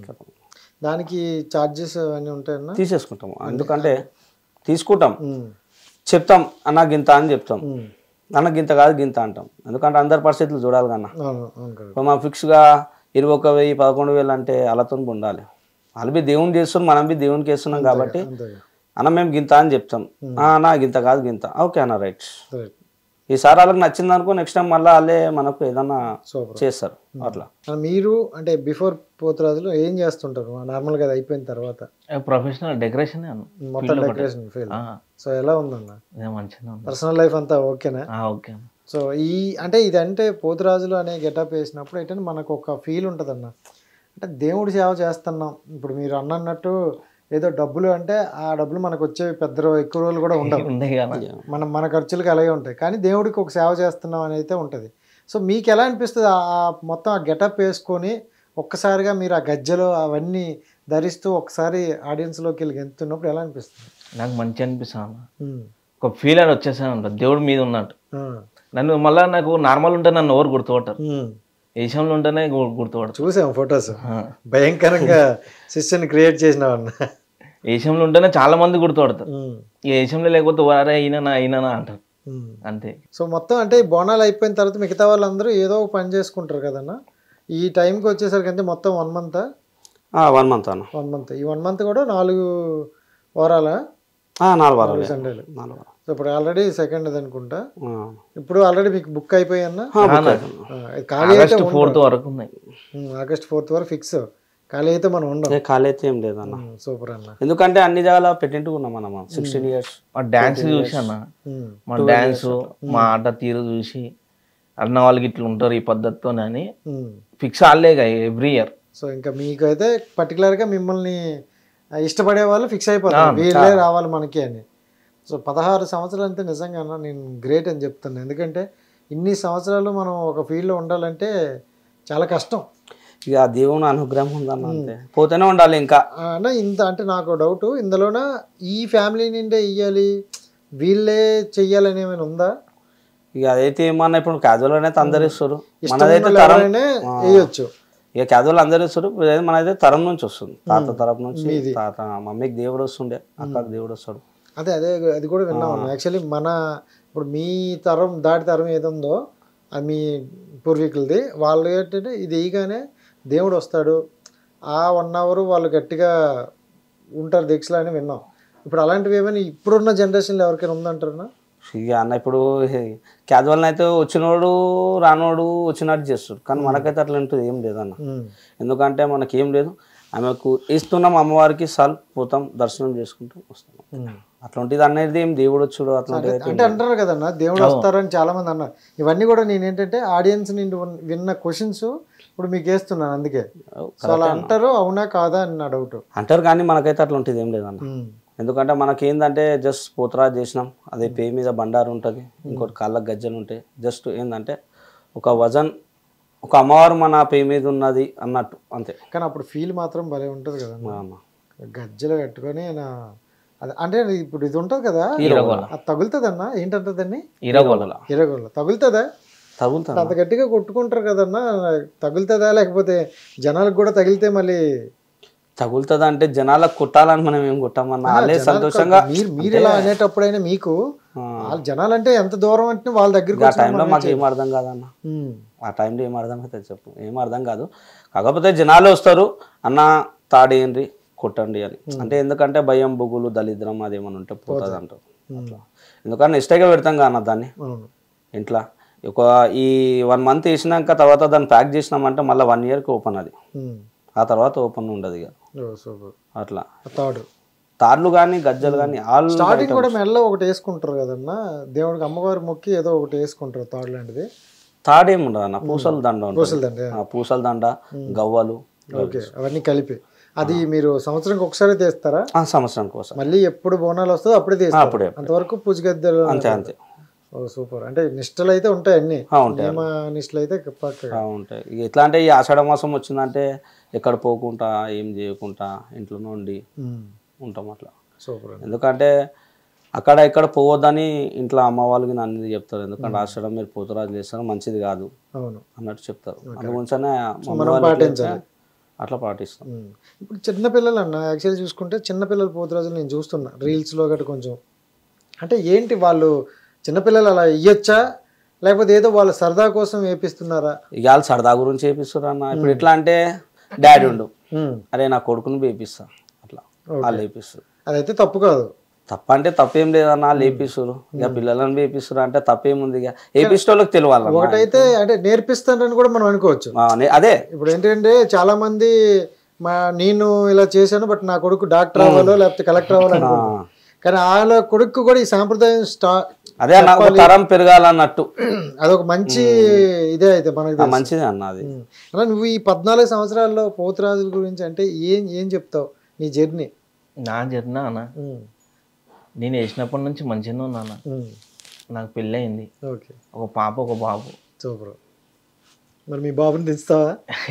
దానికి ఛార్జెస్ అవన్నీ ఉంటాయన్నా తీసేసుకుంటాం ఎందుకంటే తీసుకుంటాం ఉమ్, చెప్తాం అన్న గింత అని చెప్తాం ఉమ్. అన్న గింత కాదు గింత అంటాం ఎందుకంటే అందరి పరిస్థితులు చూడాలి కన్నా అవును అవును కదా ఇప్పుడు మనం ఫిక్స్గా ఇరవై ఒక వెయ్యి పదకొండు వేలు అంటే వాళ్ళతో ఉండాలి వాళ్ళు బి దేవుని చేస్తున్నాం మనం బి దేవునికి వేస్తున్నాం కాబట్టి అంతే అన్న మేము గింత అని చెప్తాం "ఆ, అన్న గింత కాదు గింత ఓకే అన్న రైట్ రైట్ ఈసారి వాళ్ళకి నచ్చింది అనుకో నెక్స్ట్ టైం మళ్ళీ వాళ్ళే మనకు ఏదన్నా సూపర్ చేస్తారు అట్లా మీరు అంటే బిఫోర్ పోతురాజులు ఏం చేస్తుంటారు నార్మల్గా అది అయిపోయిన తర్వాత ప్రొఫెషనల్ డెకరేషన్ అన్న మొత్తం డెకరేషన్ ఫీల్ ఆ, సో ఎలా ఉందన్న ఇదే మంచిగా ఉంది పర్సనల్ లైఫ్ అంతా ఓకేనా ఆ, ఓకే అన్న సో ఈ అంటే ఇదంటే పోతురాజులు అనే గెటప్ వేసినప్పుడు ఏంటంటే మనకు ఒక ఫీల్ ఉంటుందన్న అంటే దేవుడి సేవ చేస్తున్నాం ఇప్పుడు మీరు అన్నట్టు ఏదో డబ్బులు అంటే ఆ డబ్బులు మనకు వచ్చే పెద్ద రో- ఎక్కువ రోజులు కూడా ఉండవు ఉంది కదా మనం మన ఖర్చులకు అలాగే ఉంటాయి కానీ దేవుడికి ఒక సేవ చేస్తున్నాం అని అయితే ఉంటుంది సో మీకు ఎలా అనిపిస్తుంది ఆ ఆ మొత్తం ఆ గెటప్ వేసుకొని ఒక్కసారిగా మీరు ఆ గజ్జలు అవన్నీ ధరిస్తూ ఒకసారి ఆడియన్స్లోకి వెళ్ళి గెంతున్నప్పుడు ఎలా అనిపిస్తుంది నాకు మంచి అనిపిస్తుంది అన్న ఉమ్. ఒక ఫీల్ అని వచ్చేసాను అంట దేవుడి మీద ఉన్నట్టు ఆ. నన్ను మళ్ళీ నాకు నార్మల్ ఉంటే నన్ను ఎవరు గుర్తుపడతారు ఉమ్. ఏషంలో ఉంటేనే గు- గుర్తుపడతారు చూసాం ఫొటోస్ ఆ. భయంకరంగా సిస్టర్ని క్రియేట్ చేసినావన్న ఏషంలో ఉంటేనే చాలా మంది గుర్తుపడతారు ఈ ఏషంలో లేకపోతే వారే అయినా అయినా అంటారు అంతే సో మొత్తం అంటే ఈ బోనాలు అయిపోయిన తర్వాత మిగతా వాళ్ళందరూ ఏదో ఒక పని చేసుకుంటారు కదన్న ఈ టైంకి వచ్చేసరికి అంటే మొత్తం వన్ మంత్ వన్ మంత్ అన్న వన్ మంత్ ఈ వన్ మంత్ కూడా నాలుగు వారాలా ఆ, నాలుగు వారాలు సండేలు నాలుగు వారాలు సో ఇప్పుడు ఆల్రెడీ సెకండ్ అది అనుకుంటా ఆ. ఇప్పుడు ఆల్రెడీ మీకు బుక్ అయిపోయన్నా ఆ, book అయిపోయింది. ఖాళీ అయితే ఆగస్ట్ ఫోర్త్ వరకు ఉన్నాయి ఉమ్, ఆగస్ట్ ఫోర్త్ వరకు ఫిక్స్ ఖాళీ అయితే మనం ఉండం ఏ ఖాళీ అయితే ఏం లేదన్న ఉమ్, సూపర్ అన్న ఎందుకంటే అన్ని జాగాల పెట్టింటూ ఉన్నాం మనం సిక్స్టీన్ ఇయర్స్ మా డ్యాన్స్ చూసి అన్న ఉమ్, మా డ్యాన్స్ మా ఆట తీరు చూసి అన్న వాళ్ళకి ఇట్లా ఉంటారు ఈ పద్ధతితో అని ఉమ్. ఫిక్స్ ఆడలేగా ఎవ్రీ ఇయర్ సో ఇంకా మీకు అయితే పర్టికులర్గా మిమ్మల్ని ఆ, ఇష్టపడే వాళ్ళు ఫిక్స్ అయిపోతారు వీళ్ళే రావాలి మనకి అని సో పదహారు సంవత్సరాలు అంటే నిజంగా అన్న నేను గ్రేట్ అని చెప్తాను ఎందుకంటే ఇన్ని సంవత్సరాలు మనం ఒక ఫీల్డ్లో ఉండాలంటే చాలా కష్టం ఇక ఆ దేవుని అనుగ్రహం ఉందన్న అంతే పోతూనే ఉండాలి ఇంకా ఆ, అన్న ఇంత అంటే నాకు డౌట్ ఇందులోన ఈ ఫ్యామిలీ నిండే ఇయ్యాలి వీళ్ళే చెయ్యాలని ఏమైనా ఉందా ఇక అదైతే ఏమన్నా ఇప్పుడు క్యాజువల్ అనేది అందరు ఇస్తారు ఇష్టం మనదైతే ఉన్న తరం ఎవరైనా వేయొచ్చు ఇక క్యాజువల్ అందరు ఇస్తారు ఇప్పుడు ఏది మనదైతే తరం నుంచి వస్తుంది తాత తరం నుంచి తాత మమ్మీకి దేవుడు వస్తుండే అక్కకి దేవుడు వస్తాడు అదే అదే అది కూడా విన్నాం యాక్చువల్లీ మన ఇప్పుడు మీ తరం దాటి తరం ఏది ఉందో అది మీ పూర్వీకులది వాళ్ళు ఏంటంటే ఇది వేయగానే దేవుడు వస్తాడు ఆ వన్ అవర్ వాళ్ళు గట్టిగా ఉంటారు దీక్షలు అని విన్నాం ఇప్పుడు అలాంటివి ఏమైనా ఇప్పుడున్న జనరేషన్లో ఎవరికైనా ఉందంటారా ఇక అన్న ఇప్పుడు క్యాజువల్ అయితే వచ్చినోడు రానోడు వచ్చినట్టు చేస్తారు కానీ మనకైతే అట్లా ఉంటుంది ఏం లేదన్న ఎందుకంటే మనకి ఏం లేదు ఆమెకు ఇస్తున్నాం అమ్మవారికి సాల్ పోతాం దర్శనం చేసుకుంటాం వస్తాం అట్లాంటిది అనేది ఏం దేవుడు వచ్చుడు అట్లాంటిది అయితే అంటే అంటారు కదన్న దేవుడు వస్తారని చాలా మంది అన్నారు ఇవన్నీ కూడా నేను ఏంటంటే ఆడియన్స్ నుండి ఉన్న- విన్న క్వశ్చన్స్ ఇప్పుడు మీకు వేస్తున్నాను అందుకే సో అలా అంటారు అవునా కాదా అని నా డౌట్ అంటారు కానీ మనకైతే అట్లా ఉంటుంది ఏం లేదన్న ఎందుకంటే మనకి ఏంటంటే జస్ట్ పోతరాజు చేసినాం అదే పే మీద బండారు ఉంటుంది ఇంకోటి కాళ్ళకు గజ్జలు ఉంటాయి జస్ట్ ఏంటంటే ఒక వజన్ ఒక అమ్మవారు మన పే మీద ఉన్నది అన్నట్టు అంతే కానీ అప్పుడు ఫీల్ మాత్రం భలే ఉంటుంది కదా అన్న. గజ్జలు కట్టుకొని నా అది అంటే ఇప్పుడు ఇది ఉంటుంది కదా ఈరగోల. అది తగులుతుందన్న ఏంటంటుందని ఇరగోల ఇరగోళ్ళ తగులుతుందా తగులుతా అంత గట్టిగా కొట్టుకుంటారు కదన్నా తగులుతుందా లేకపోతే జనాలకు కూడా తగిలితే మళ్ళీ తగులుతుంది అంటే జనాలకు కుట్టాలని మనం ఏం కుట్టామన్నా వాళ్ళే సంతోషంగా మీరు మీరు ఇలా అనేటప్పుడైనా మీకు వాళ్ళ జనాలంటే ఎంత దూరం అంటే వాళ్ళ దగ్గరికి ఆ వచ్చినా టైంలో మనం మాకు ఏం అర్థం కాదన్న ఉమ్. ఆ టైంలో ఏం అర్థం అవుతుంది చెప్పు ఏం అర్థం కాదు కాకపోతే జనాలు వస్తారు అన్న తాడేయండి కొట్టండి అని అంటే ఎందుకంటే భయం బుగులు దళిద్రం అదేమని ఉంటే పోతుంది అంటారు అట్లా ఎందుకంటే ఇష్టంగా పెడతాం కాన దాన్ని అవును ఇంట్లో ఒక ఈ వన్ మంత్ వేసినాక తర్వాత దాన్ని ప్యాక్ చేసినామంటే మళ్ళీ వన్ ఇయర్కి ఓపెన్ అది ఉమ్. ఆ తర్వాత ఓపెన్ ఉండదు ఇక ఓ సూపర్ అట్లా తాడు తార్లు కానీ గజ్జలు కానీ ఆల్ స్టార్టింగ్ కూడా మెల్ల ఒకటి వేసుకుంటారు కదన్నా దేవుడికి అమ్మవారి మొక్కి ఏదో ఒకటి వేసుకుంటారు తాడు లాంటిది తాడేం ఉండదు అన్న పూసల దండ ఉంటుంది పూసల దండ. ఆ, పూసల దండ గవ్వలు ఓకే అవన్నీ కలిపి అది మీరు సంవత్సరానికి ఒకసారి తీస్తారా ఆ, సంవత్సరానికి కోసం మళ్ళీ ఎప్పుడు బోనాలు వస్తుందో అప్పుడే తీస్తారు అప్పుడే. అంతవరకు పూజ గద్దెలు అంతే అంతే ఓ సూపర్ అంటే నిష్టలు అయితే ఉంటాయి అన్ని ఆ, ఉంటాయి నియమ నిష్టలు అయితే పక్కగా ఆ, ఉంటాయి ఇక ఎట్లా అంటే ఈ ఆషాఢ మాసం వచ్చిందంటే ఎక్కడ పోకుండా ఏం చేయకుండా ఇంట్లోనే ఉండి ఉంటాం అట్లా సూపర్ అండి ఎందుకంటే అక్కడ ఇక్కడ పోవద్దని ఇంట్లో అమ్మ వాళ్ళకి అన్ని చెప్తారు ఎందుకంటే ఆషాఢం మీరు పోతురాజు చేస్తారు మంచిది కాదు అవును అన్నట్టు చెప్తారు అందుగురించనే మమ్మీ మనం వాళ్ళకి పాటించాలి. అట్లా పాటిస్తాం ఉమ్. ఇప్పుడు చిన్నపిల్లలు అన్న యాక్చువల్లీ చూసుకుంటే చిన్నపిల్లలు పోతు రోజులు నేను చూస్తున్నా రీల్స్లో గట్రా కొంచెం అంటే ఏంటి వాళ్ళు చిన్నపిల్లలు అలా ఇయ్యొచ్చా లేకపోతే ఏదో వాళ్ళ సరదా కోసం వేపిస్తున్నారా ఇక వాళ్ళు సరదా గురించి చేపిస్తారు అన్న ఇప్పుడు ఎట్లా అంటే డాడీ ఉండు ఉమ్. అరే నా కొడుకుని వేపిస్తా అట్లా వాళ్ళు వేపిస్తారు అదైతే తప్పు కాదు తప్ప అంటే తప్పేం లేదన్నా లేపిస్తారు ఇక పిల్లలను వేపిస్తారు అంటే తప్పేముంది ఇక వేపిస్తే వాళ్ళకి తెలియాలన్నా ఒకటైతే అంటే నేర్పిస్తానని కూడా మనం అనుకోవచ్చు ఆ, నే- అదే ఇప్పుడు ఏంటంటే చాలా మంది మా నేను ఇలా చేశాను బట్ నా కొడుకు డాక్టర్ అవ్వాలో లేకపోతే కలెక్టర్ అవ్వాలో అనుకుంటాను కానీ వాళ్ళ కొడుకు కూడా ఈ సాంప్రదాయం స్టా అదే అన్న ఒక తరం పెరగాలన్నట్టు అదొక మంచి ఇదే అయితే మనకి ఆ, తెలుసు. మంచిదే అన్న అది ఉమ్. అలా నువ్వు ఈ పద్నాలుగు సంవత్సరాల్లో పోతురాజుల గురించి అంటే ఏం ఏం చెప్తావు నీ జర్నీ నా జర్నీ అన్న నేను వేసినప్పటి నుంచి మంచిగానే ఉన్నాను నాకు పెళ్ళి అయింది ఓకే ఒక పాప ఒక బాబు సూపర్ మరి మీ బాబుని దించుతావా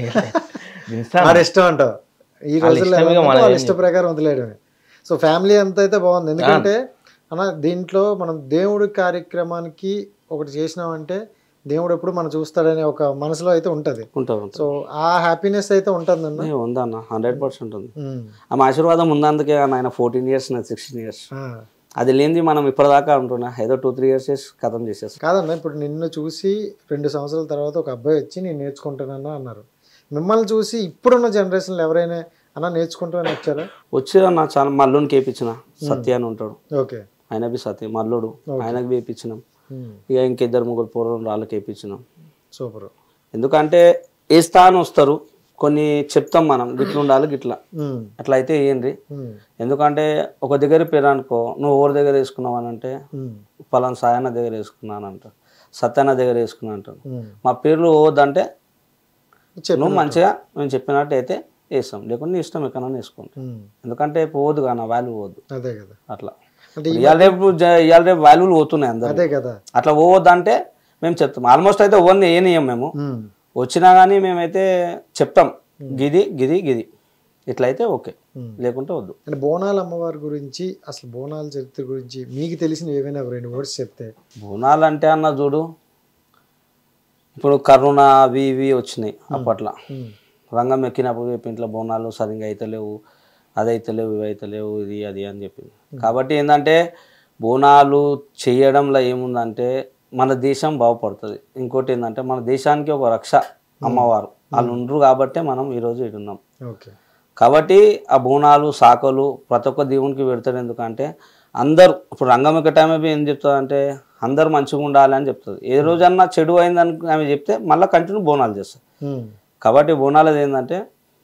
దించుతా వాడు ఇష్టం అంటావు ఈ వాళ్ళ రోజుల్లో ఇష్టం ఇక ఎలా ఉందో మనది వాళ్ళ ఏం ఇష్ట ప్రకారం వదిలేయడమే సో ఫ్యామిలీ అంతా అయితే బాగుంది ఎందుకంటే అన్న దీంట్లో మనం దేవుడి కార్యక్రమానికి ఒకటి చేసినామంటే దేవుడు ఎప్పుడు మనం చూస్తాడనే ఒక మనసులో అయితే ఉంటది ఉంటారు ఉంటారు సో ఆ హ్యాపీనెస్ అయితే ఉంటుందన్న ఏ, ఉందన్న హండ్రెడ్ పర్సెంట్ ఉంది ఉమ్. ఆమె ఆశీర్వాదం ఉందందుకే ఆయన ఫోర్టీన్ ఇయర్స్ నాది సిక్స్టీన్ ఇయర్స్ ఆ. అది లేనిది మనం ఇప్పటిదాకా ఉంటున్నా ఏదో టూ త్రీ ఇయర్స్ చేసి కథం చేసేస్తాం కాదన్న ఇప్పుడు నిన్ను చూసి రెండు సంవత్సరాల తర్వాత ఒక అబ్బాయి వచ్చి నేను నేర్చుకుంటానన్నా అన్నారు మిమ్మల్ని చూసి ఇప్పుడున్న జనరేషన్లో ఎవరైనా అన్న నేర్చుకుంటామని వచ్చారా వచ్చి నా చాలా మల్లుని కేపించిన సత్య అని ఉంటాడు ఓకే ఆయన బి సత్య మల్లుడు ఆయనకి వేయించినాం ఉమ్. ఇక ఇంకిద్దరు ముగ్గురు పూర్వం వాళ్ళకి వేయించినాం సూపర్ ఎందుకంటే వేస్తా అని వస్తారు కొన్ని చెప్తాం మనం గిట్ల ఉండాలి గిట్లా ఉమ్. అట్లా అయితే ఏంటి ఉమ్. ఎందుకంటే ఒక దగ్గర పేరు అనుకో నువ్వు ఎవరి దగ్గర వేసుకున్నావు అని అంటే ఉమ్. పలానా సాయన్న దగ్గర వేసుకున్నాను అంట సత్యన్న దగ్గర వేసుకున్నా అంటాను ఉమ్. మా పేర్లు పోవద్దంటే చెప్పు నువ్వు మంచిగా మేము చెప్పినట్టు అయితే వేస్తాం లేకుంటే నీ ఇష్టం ఎక్కడైనా వేసుకోండి ఉమ్. ఎందుకంటే పోవద్దు కానీ వాల్యూ పోవద్దు అదే కదా అట్లా అంటే ఇవాళ రేపు జ- ఇవాళ రేపు వాల్యూలు పోతున్నాయి అందరు అదే కదా అట్లా పోవద్దంటే మేము చెప్తాం ఆల్మోస్ట్ అయితే ఓన్ని ఏనియం మేము ఉమ్. వచ్చినా కానీ మేమైతే చెప్తాం గిది గిది గిది ఇట్లయితే ఓకే లేకుంటే వద్దు అంటే బోనాల అమ్మవారి గురించి అసలు బోనాల చరిత్ర గురించి మీకు తెలిసిన ఏవైనా రెండు వర్డ్స్ చెప్తే బోనాలు అంటే అన్న చూడు ఇప్పుడు కరోనా అవి ఇవి వచ్చినాయి అప్పట్లో ఉమ్. రంగం ఎక్కినప్పుడు చెప్పి ఇంట్లో బోనాలు సరిగ్గా అయితలేవు అది అయితలేవు ఇవి అయితలేవు ఇది అది అని చెప్పింది కాబట్టి ఏంటంటే బోనాలు చేయడంలో ఏముందంటే మన దేశం బాగుపడుతుంది ఇంకోటి ఏంటంటే మన దేశానికి ఒక రక్ష అమ్మవారు వాళ్ళు ఉండరు కాబట్టే మనం ఈరోజు ఇటు ఉన్నాం ఓకే కాబట్టి ఆ బోనాలు సాకలు ప్రతి ఒక్క దేవునికి పెడతాడు ఎందుకంటే అందరూ ఇప్పుడు రంగం ఎక్క టైం అయిపోయి ఏం చెప్తుంది అంటే అందరు మంచిగా ఉండాలి అని చెప్తుంది ఏ రోజన్నా చెడు అయిందని ఆమె చెప్తే మళ్ళీ కంటిన్యూ బోనాలు చేస్తారు ఉమ్. కాబట్టి బోనాలది ఏంటంటే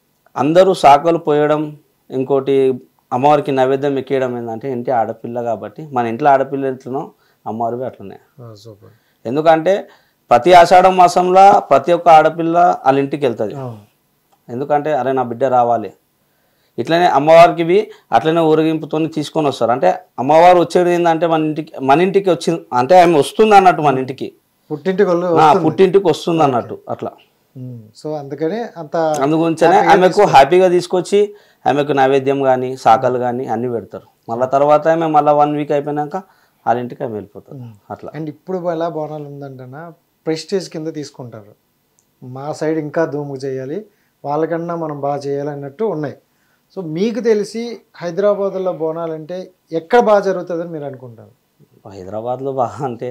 అందరూ సాకలు పోయడం ఇంకోటి అమ్మవారికి నైవేద్యం ఎక్కేయడం ఏంటంటే ఇంటి ఆడపిల్ల కాబట్టి మన ఇంట్లో ఆడపిల్ల ఎట్లనో అమ్మవారివి అట్లనే ఆ, సూపర్ ఎందుకంటే ప్రతి ఆషాఢ మాసంలో ప్రతి ఒక్క ఆడపిల్ల వాళ్ళ ఇంటికి వెళ్తుంది ఆ. ఎందుకంటే అరే నా బిడ్డ రావాలి ఇట్లనే అమ్మవారికి ఇవి అట్లనే ఊరేగింపుతో తీసుకొని వస్తారు అంటే అమ్మవారు వచ్చేది ఏంటంటే మన ఇంటికి మన ఇంటికి వచ్చింది అంటే ఆమె వస్తుంది అన్నట్టు మన ఇంటికి పుట్టింటి వాళ్ళు నా పుట్టింటికి వస్తుంది అన్నట్టు అట్లా ఉమ్. సో అందుకని అంత అందుగురించనే ఆమెకు హ్యాపీగా తీసుకొచ్చి ఆమెకు నైవేద్యం కానీ సాకలు కానీ అన్ని పెడతారు మళ్ళీ తర్వాత ఆమె మళ్ళీ వన్ వీక్ అయిపోయినాక వాళ్ళ ఇంటికి ఆమె వెళ్ళిపోతుంది అట్లా అండ్ ఇప్పుడు ఎలా బోనాలు ఉందంటేనా ప్రెస్టేజ్ కింద తీసుకుంటారు మా సైడ్ ఇంకా ధూము చేయాలి వాళ్ళకన్నా మనం బాగా చేయాలి అన్నట్టు ఉన్నాయి సో మీకు తెలిసి హైదరాబాద్లో బోనాలు అంటే ఎక్కడ బాగా జరుగుతుందని మీరు అనుకుంటారు హైదరాబాద్లో బాగా అంటే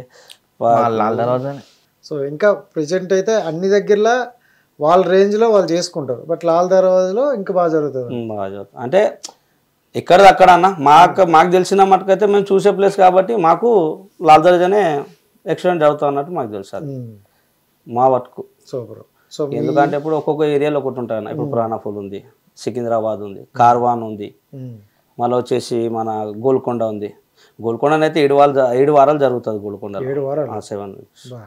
లాల్ దర్వాజానే సో ఇంకా ప్రజెంట్ అయితే అన్ని దగ్గరలో వాళ్ళ రేంజ్లో వాళ్ళు చేసుకుంటారు బట్ లాల్ దర్వాజలో ఇంకా బాగా జరుగుతుంది ఉమ్, బాగా చదువుతాం అంటే ఎక్కడిది అక్కడ అన్న మాకు మాకు తెలిసిన మటుకైతే మేము చూసే ప్లేస్ కాబట్టి మాకు లాల్ దర్జానే ఎక్సిడెంట్ అవుతా అన్నట్టు మాకు తెలుసు అది మా వరకు సూపర్ సో ఎందుకంటే ఇప్పుడు ఒక్కొక్క ఏరియాలో ఒకటి ఉంటాయి అన్న ఇప్పుడు ప్రాణఫుల్ ఉంది సికింద్రాబాద్ ఉంది కార్వాన్ ఉంది మళ్ళీ వచ్చేసి మన గోల్కొండ ఉంది గోల్కొండ అయితే ఏడు వారాలు జ- ఏడు వారాలు జరుగుతుంది గోల్కొండ ఏడు వారాలు సెవెన్ బా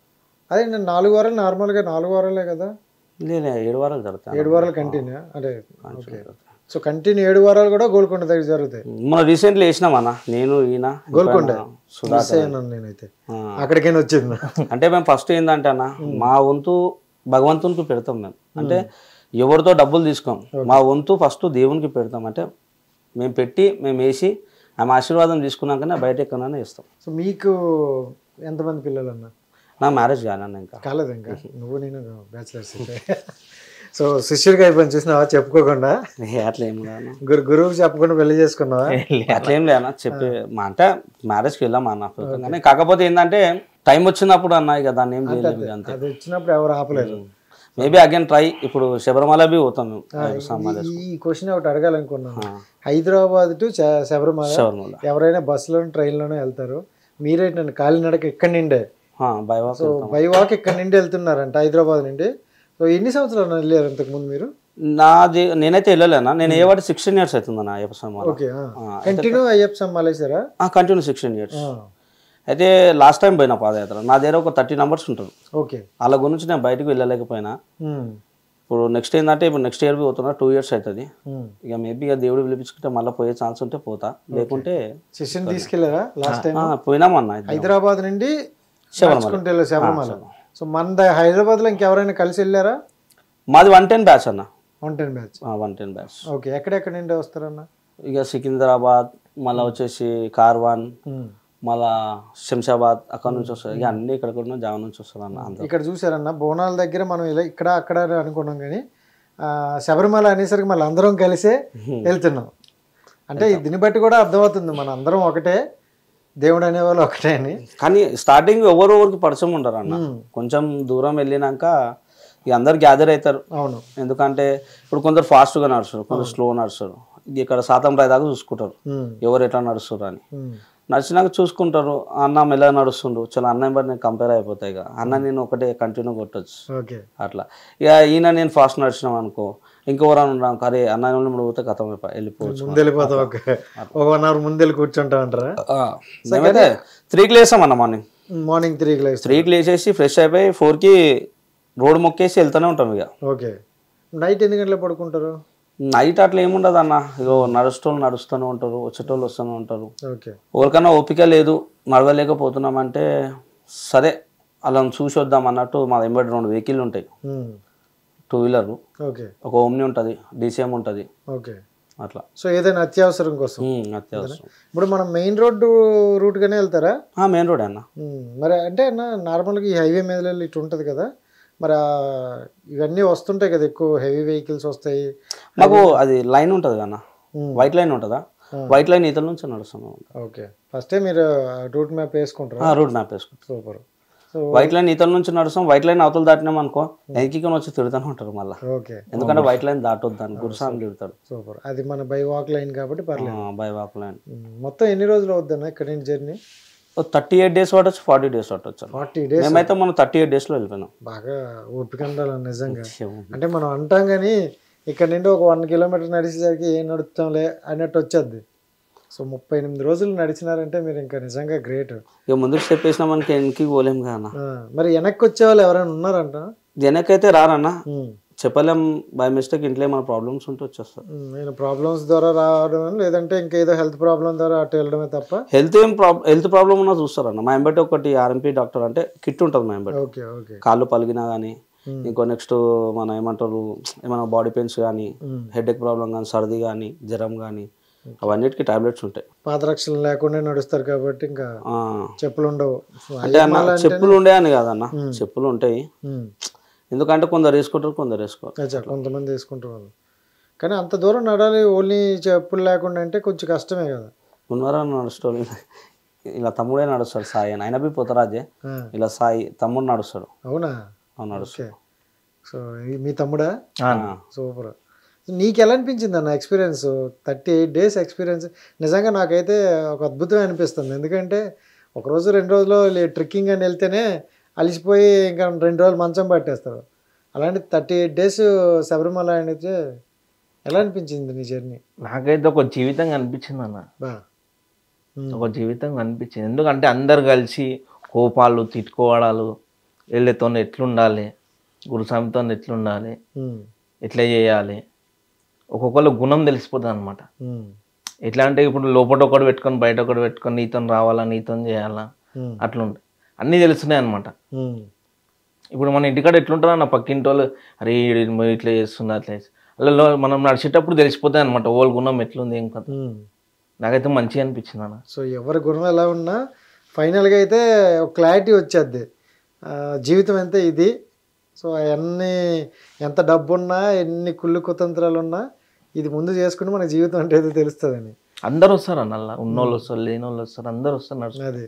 అదే నేను నాలుగు వారాలు నార్మల్గా నాలుగు వారాలే కదా లేదు ఏడు వారాలు జరుగుతాయి ఏడు వారాలు కంటిన్యూ అంటే ఓకే సో కంటిన్యూ ఏడు వారాలు కూడా గోల్కొండ దగ్గర జరుగుతాయి మనం రీసెంట్లీ వేసినాం అన్న నేను ఈయన గోల్కొండ ఇంకా సుధా మిస్ అయ్యాను నేనైతే ఆ. అక్కడికైనా వచ్చింది అంటే మేము ఫస్ట్ ఏంటంటే అన్న మా వంతు భగవంతునికి పెడతాం మేము అంటే ఎవరితో డబ్బులు తీసుకోం మా వంతు ఫస్ట్ దేవునికి పెడతాం అంటే మేము పెట్టి మేము వేసి ఆమె ఆశీర్వాదం తీసుకున్నాకనే బయట ఎక్కడైనా ఇస్తాం సో మీకు ఎంతమంది పిల్లలు అన్న నా మ్యారేజ్ కానన్న ఇంకా కాలేదు ఇంకా నువ్వు నేను బ్యాచిలర్స్ సో శిష్యుడికి అయిపోయింది చూసినావా చెప్పుకోకుండా ఏ అట్లా ఏం లేదన్న గురు గురువుకి చెప్పకుండా పెళ్లి చేసుకున్నావా అట్లా ఏం లేదన్న చెప్పి మా అంటే మ్యారేజ్కి వెళ్ళాం అన్న కానీ కాకపోతే ఏంటంటే టైం వచ్చినప్పుడు అన్న ఇక దాన్ని ఏం చేయలేము ఇక అంతే అది వచ్చినప్పుడు ఎవరు ఆపలేరు మేబీ అగైన్ ట్రై ఇప్పుడు శబరిమల బి పోతాం మేము సమ్మర్ ఈ- ఈ క్వశ్చన్ ఒకటి అడగాలనుకున్నాను హైదరాబాద్ టు శ- శబరిమల శబరిమల ఎవరైనా బస్సులోనూ ట్రైన్లోనూ వెళ్తారు మీరేంటండి కాలినడక ఇక్కడి నుండే by walk so by walk ఇక్కడ నుండి వెళ్తున్నారంట హైదరాబాద్ నుండి సో ఎన్ని సంవత్సరాలు వెళ్ళారు ఇంతకు ముందు మీరు నాది నేనైతే వెళ్ళలేనా నేను ఏ వాటి సిక్స్టీన్ ఇయర్స్ అవుతుంది నా అయ్యప్ప స్వామి ఓకే కంటిన్యూ అయ్యప్ప సమ్మాలేసారా కంటిన్యూ సిక్స్టీన్ ఇయర్స్ అయితే లాస్ట్ టైం పోయినా పాదయాత్ర నా దగ్గర ఒక థర్టీ నెంబర్స్ ఉంటారు ఓకే వాళ్ళ గురించి నేను బయటకు వెళ్ళలేకపోయినా ఇప్పుడు నెక్స్ట్ ఏంటంటే ఇప్పుడు నెక్స్ట్ ఇయర్ పోతున్నా టూ ఇయర్స్ అవుతుంది ఇక మేబీ ఇక దేవుడు పిలిపించుకుంటే మళ్ళీ పోయే ఛాన్స్ ఉంటే పోతా లేకుంటే శిష్యుని తీసుకెళ్లారా లాస్ట్ టైం ఆ, పోయినామన్నా ఇద్దరం. హైదరాబాద్ నుండి నడుచుకుంటూ వెళ్ళారు శబరిమల సో మన హైదరాబాద్ లో ఇంకెవరైనా కలిసి వెళ్ళారా మాది వన్ టెన్ బ్యాచ్ అన్న one ten batch one ten batch okay ఎక్కడెక్కడ నుండి వస్తారన్న ఇక సికింద్రాబాద్ మళ్ళీ వచ్చేసి కార్వాన్ మళ్ళా శంషాబాద్ అక్కడ నుంచి వస్తారు ఇక అన్ని ఇక్కడ కూడా జావ నుంచి వస్తారు అన్న అందరూ ఇక్కడ చూసారన్న బోనాల దగ్గర మనం ఇలా ఇక్కడ అక్కడ అని అనుకున్నాం కానీ ఆ, శబరిమల అనేసరికి మళ్ళీ అందరం కలిసే వెళ్తున్నాం అంటే దీన్ని బట్టి కూడా అర్థమవుతుంది మన అందరం ఒకటే దేవుడు అనేవాళ్ళు ఒకటే అని కానీ స్టార్టింగ్ ఎవరు ఎవరికి పరిచయం ఉండరు అన్న కొంచెం దూరం వెళ్ళినాక ఇక అందరు గ్యాదర్ అవుతారు అవును ఎందుకంటే ఇప్పుడు కొందరు ఫాస్ట్గా నడుస్తారు కొందరు స్లో నడుస్తారు ఇక్కడ శాతం రాయి దాకా చూసుకుంటారు ఉమ్, ఎవరు ఎట్లా నడుస్తారు అని ఉమ్, నడిచినాక చూసుకుంటారు అన్న మెల్ల నడుస్తుండు చాలా అన్న బట్టి నేను కంపేర్ అయిపోతాయి ఇక అన్న నేను ఒకటే కంటిన్యూ కొట్టచ్చు ఓకే అట్లా ఇక ఈయన నేను ఫాస్ట్ నడిచినాం అనుకో ఇంకెవరైనా ఉన్నాం అరే అన్న నుండి పోతే కథం అయిపోయి వెళ్ళిపోవచ్చు ముందు వెళ్ళిపోతాం ఒక ఒక వన్ అవర్ ముందు వెళ్ళి కూర్చుంటాం అంటారా ఆ, మేమైతే త్రీకి లేసాం అన్న మార్నింగ్ మార్నింగ్ త్రీకి లేస్తాం త్రీకి లేచేసి ఫ్రెష్ అయిపోయి ఫోర్కి రోడ్ మొక్కేసి వెళ్తూనే ఉంటాం ఇక ఓకే నైట్ ఎన్ని గంటలకు పడుకుంటారు నైట్ అట్లా ఏముండదు అన్న ఇగో నడుస్తోళ్ళు నడుస్తూనే ఉంటారు వచ్చేటోళ్ళు వస్తూనే ఉంటారు ఓకే ఎవరికైనా ఓపిక లేదు నడవలేకపోతున్నామంటే సరే అలా చూసి వద్దాం అన్నట్టు మా వెంబడి రెండు వెహికల్ ఉంటాయి ఉమ్. టూ వీలర్ ఓకే ఒక ఓమ్ని ఉంటుంది డీసీఎం ఉంటుంది ఓకే అట్లా సో ఏదైనా అత్యవసరం కోసం ఉమ్, అత్యవసరం ఇప్పుడు మనం మెయిన్ రోడ్డు రూట్గానే వెళ్తారా మెయిన్ రోడ్ అన్న ఉమ్, మరి అంటే అన్న నార్మల్గా ఈ హైవే మీద వెళ్ళి ఇటు ఉంటుంది కదా మరి ఆ ఇవన్నీ వస్తుంటాయి కదా ఎక్కువ హెవీ వెహికల్స్ వస్తాయి మాకు అది లైన్ ఉంటుంది అన్న ఉమ్. వైట్ లైన్ ఉంటుందా వైట్ లైన్ ఇతల నుంచి నడుస్తున్నాం ఓకే ఫస్టే మీరు రూట్ మ్యాప్ వేసుకుంటారా రూట్ మ్యాప్ వేసుకుంటాం సూపర్ సో వైట్ లైన్ ఇతల నుంచి నడుస్తాం వైట్ లైన్ అవతలు దాటినాం అనుకో ఎన్కికొని వచ్చి తిడుతూనే ఉంటారు మళ్ళీ ఓకే ఎందుకంటే వైట్ లైన్ దాటొద్దు అని గురుసామి తిడతాడు సూపర్ అది మన బై వాక్ లైన్ కాబట్టి పర్లేదు బై వాక్ లైన్ ఉమ్, మొత్తం ఎన్ని రోజులు అవుద్దన్న ఇక్కడ నుంచి జర్నీ థర్టీ ఎయిట్ డేస్ పట్టొచ్చు ఫార్టీ డేస్ పట్టొచ్చు ఫార్టీ డేస్ మేమైతే మనం థర్టీ ఎయిట్ డేస్లో వెళ్ళిపోయినాం బాగా ఓపిక ఉండాలి నిజంగా అంటే మనం అంటాం కానీ ఇక్కడ నుండి ఒక వన్ కిలోమీటర్ నడిచేసరికి ఏం నడుపుతాంలే అన్నట్టు వచ్చేది సో ముప్పై ఎనిమిది రోజులు నడిచినారంటే మీరు ఇంకా నిజంగా గ్రేట్ ఇక ముందుకు స్టెప్ వేసినా మనకి వెనక్కి పోలేం కాన మరి వెనక్కి వచ్చే వాళ్ళు ఎవరైనా ఉన్నారంట వెనకైతే రారన్న ఉమ్, చెప్పలేం బై మిస్టేక్ ఇంట్లో ఏమైనా ప్రాబ్లమ్స్ ఉంటే వచ్చేస్తారు ఉమ్, నేను ప్రాబ్లమ్స్ ద్వారా రావడం లేదంటే ఇంకేదో హెల్త్ ప్రాబ్లం ద్వారా అటు వెళ్ళడమే తప్ప హెల్త్ ఏం ప్రాబ్లం హెల్త్ ప్రాబ్లం ఉన్నా చూస్తారన్న మా ఎంబటి ఒకటి ఆర్ఎంపీ డాక్టర్ అంటే కిట్ ఉంటుంది మా ఎంబటి ఓకే ఓకే కాళ్ళు పలిగినా కానీ ఇంకో నెక్స్ట్ మన ఏమంటారు ఏమైనా బాడీ పెయిన్స్ కానీ హెడ్ ఎక్ ప్రాబ్లం కానీ సర్ది కానీ జ్వరం కానీ అవన్నిటికీ టాబ్లెట్స్ ఉంటాయి పాదరక్షణ లేకుండా నడుస్తారు కాబట్టి ఇంకా ఆ, చెప్పులు ఉండవు సో అంటే అన్న చెప్పులు ఉండే అని కాదన్న చెప్పులు ఉంటాయి ఉమ్, ఎందుకంటే కొందరు వేసుకుంటారు కొందరు వేసుకోరు అచ్చా కొంతమంది వేసుకుంటారు వాళ్ళు కానీ అంత దూరం నడాలి ఓన్లీ చెప్పులు లేకుండా అంటే కొంచెం కష్టమే కదా ఉన్నవారా నడుస్తాడు ఇలా తమ్ముడే నడుస్తాడు సాయి అని ఆయన బి పోతరాజే ఆ, ఇలా సాయి తమ్ముడు నడుస్తాడు అవునా అవును నడుస్తాడు ఓకే సో ఈ- మీ తమ్ముడా ఆ, సూపర్ నీకు ఎలా అనిపించింది అన్న experience thirty eight days experience నిజంగా నాకైతే ఒక అద్భుతం అనిపిస్తుంది ఎందుకంటే ఒక రోజు రెండు రోజులు ట్రెక్కింగ్ అని వెళ్తేనే అలిసిపోయి ఇంకా రెండు రోజులు మంచం పట్టేస్తారు అలాంటి థర్టీ ఎయిట్ డేస్ శబరిమల అనేది ఎలా అనిపించింది నీ జర్నీ నాకైతే ఒక జీవితం కనిపించింది అన్న బా ఉమ్, ఒక జీవితం కనిపించింది ఎందుకంటే అందరు కలిసి కోపాలు తిట్టుకోవడాలు వీళ్ళతో ఎట్లుండాలి గురుస్వామితో ఎట్లుండాలి ఉమ్, ఎట్లా చేయాలి ఒక్కొక్కరు గుణం తెలిసిపోతుంది అనమాట ఉమ్, ఎట్లా అంటే ఇప్పుడు లోపల ఒకటి పెట్టుకొని బయట ఒకటి పెట్టుకొని నీతో రావాలా నీతో చేయాలా ఉమ్, అట్లుంటాయి అన్నీ తెలుస్తున్నాయి అనమాట ఉమ్, ఇప్పుడు మన ఇంటికాడ ఎట్లుంటారో నా పక్కింటి వాళ్ళు అరే ఈడు ఇట్లా చేస్తున్నా అట్లా చేస్తున్నా. అలా లో- మనం నడిచేటప్పుడు తెలిసిపోతాయి అనమాట ఓళ్ళ గుణం ఎట్లుంది ఏం కథ ఉమ్. నాకైతే మంచిగా అనిపించింది అన్న సో ఎవరి గుణం ఎలా ఉన్నా ఫైనల్గా అయితే ఒక క్లారిటీ వచ్చేద్ది ఆ, జీవితం ఎంత ఇది సో అవన్నీ ఎంత డబ్బు ఉన్నా ఎన్ని కుళ్ళు కుతంత్రాలు ఉన్నా ఇది ముందు చేసుకుంటే మన జీవితం అంటే ఏదో తెలుస్తుందని అందరు వస్తారు అన్న అలా ఉన్నోళ్ళు వస్తారు లేని వాళ్ళు వస్తారు అందరు వస్తారు నడుస్తారు అది